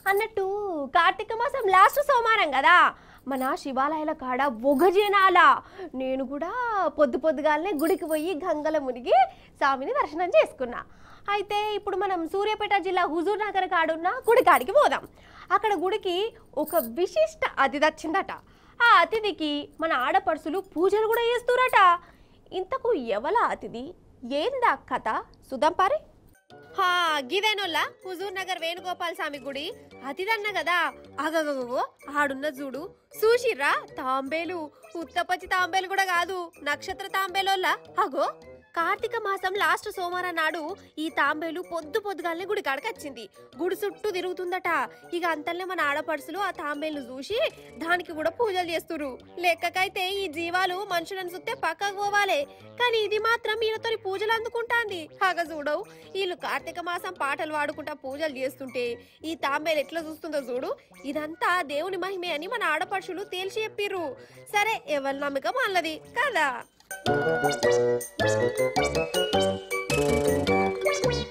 అన్నట్టు కార్తీక మాసం లాస్ట్ సోమవారం కదా మన శివాలయాల కాడ ఒగ జనాల నేను కూడా పొద్దు పొద్దుగాలనే గుడికి పోయి గంగల మునిగి స్వామిని దర్శనం చేసుకున్నా అయితే ఇప్పుడు మనం సూర్యాపేట జిల్లా హుజూర్ నగర్ కాడున్న గుడి కాడికి పోదాం అక్కడ గుడికి ఒక విశిష్ట అతిథి వచ్చిందట ఆ అతిథికి మన ఆడపడుసులు పూజలు కూడా చేస్తురట ఇంతకు ఎవల అతిథి ఏందా కథ సుధం పారి హా గిదేనోల్లా హుజూర్ నగర్ వేణుగోపాల్ స్వామి గుడి అతిదన్న కదా అగగగో ఆడున్న చూడు చూసిర్రా తాంబేలు ఉత్తపచ్చి తాంబేలు కూడా కాదు నక్షత్ర తాంబేలోల్లా అగో కార్తీక మాసం లాస్ట్ సోమవారం నాడు ఈ తాంబేలు పొద్దు పొద్దుగాలనే గుడి కాడకి వచ్చింది గుడి చుట్టూ తిరుగుతుందట ఇక అంతల్నే మన ఆడపడుసులు ఆ తాంబేలు చూసి దానికి కూడా పూజలు చేస్తురు లెక్కకైతే ఈ జీవాలు మనుషులను చూస్తే పక్కకు పోవాలి కానీ ఇది మాత్రం ఈయనతోని పూజలు అందుకుంటాంది హాగ చూడవు వీళ్ళు కార్తీక మాసం పాటలు పాడుకుంటా పూజలు చేస్తుంటే ఈ తాంబేలు ఎట్లా చూస్తుందో చూడు ఇదంతా దేవుని మహిమే అని మన ఆడపడుచులు తేల్చి చెప్పిర్రు సరే ఎవరి నమ్మకం అన్నది కదా